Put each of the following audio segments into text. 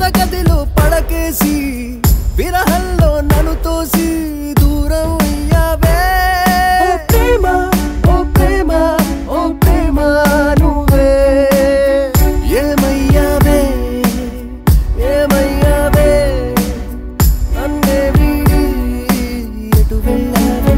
గదిలో పడకేసి విరహంలో నన్ను తోసి దూరం అయ్యావే ఓ ప్రేమ ఓ ప్రేమ ఓ ప్రేమ నువ్వే ఏమయ్యావే ఏమయ్యావే నన్నే వీడి ఎటు వెళ్ళావే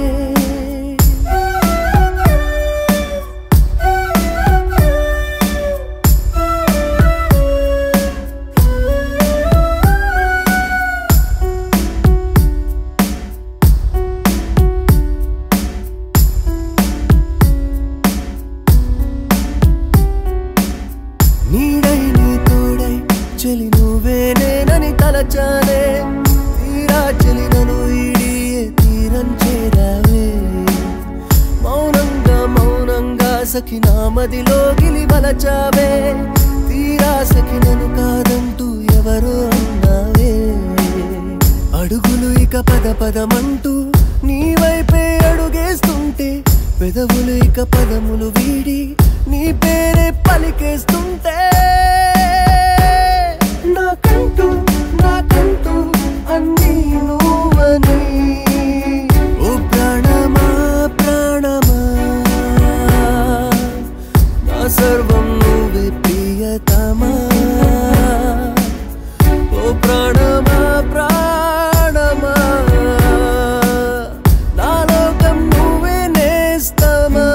నీడై నీ తోడై చెలి నువ్వే నేనని తలచానే తీరా చెలి నన్ను ఈడి ఏ తీరం చేరావే మౌనంగా మౌనంగా సఖి నా మదిలో గిలి వలచావే తీరా సఖి నన్ను కాదంటూ ఎవరో అన్నావే అడుగులు ఇక పద పదమంటూ నీ వైపే అడుగేస్తుంటే పెదవులు ఇక పదములు వీడి నీ పేరే పలికేస్తుంటే నాకంటూ నాకంటూ అన్నీ నువ్వని ఓ ప్రాణమా ప్రాణమా నా సర్వం నువ్వే ప్రియతమా ఓ ప్రాణమా ప్రాణమా నా లోకం నువ్వే నేస్తమా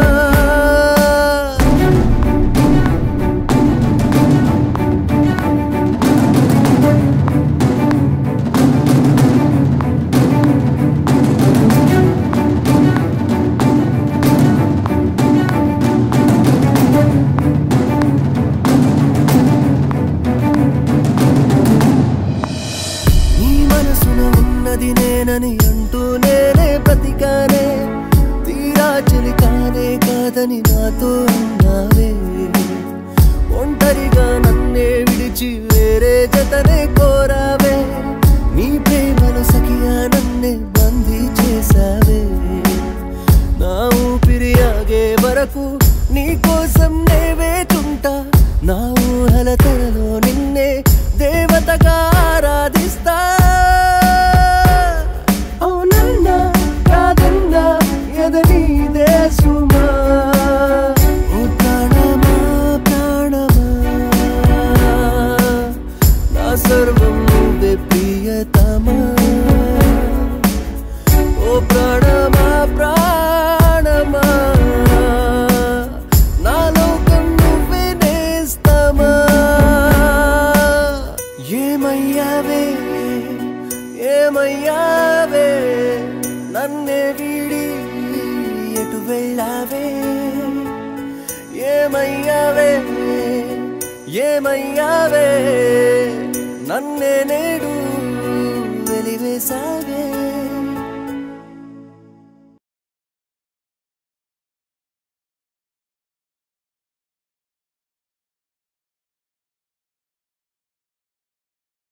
నీ మనసున ఉన్నది నేనని అంటూ నేనే బ్రతికానే తీరా చెలి కానే కాదని నాతో అన్నావే ఒంటరిగా నన్నే విడిచి వేరే జతనే కోరావే నీ ప్రేమను సఖియా నన్నే బందీ చేసావే నా ఊపిరి ఆగే వరకు నీ కోసం నే వేచుంటా నా ఊహల తెరలో నిన్నే దేవతగా ఆరాధిస్తా అవునన్నా కాదన్నా ఎదనీదే సుమా ఓ ప్రాణమా ప్రాణమా నా సర్వం నువ్వే ప్రియతమా ఓ ప్రాణమా ప్రాణమా నా లోకం నువ్వే నేస్తమా ఏమయ్యావే ఏమయ్యావే నన్నే వీడి ఎటు వెళ్ళావే ఏమయ్యావే ఏమయ్యావే నన్నే నేడు వెలివేసావే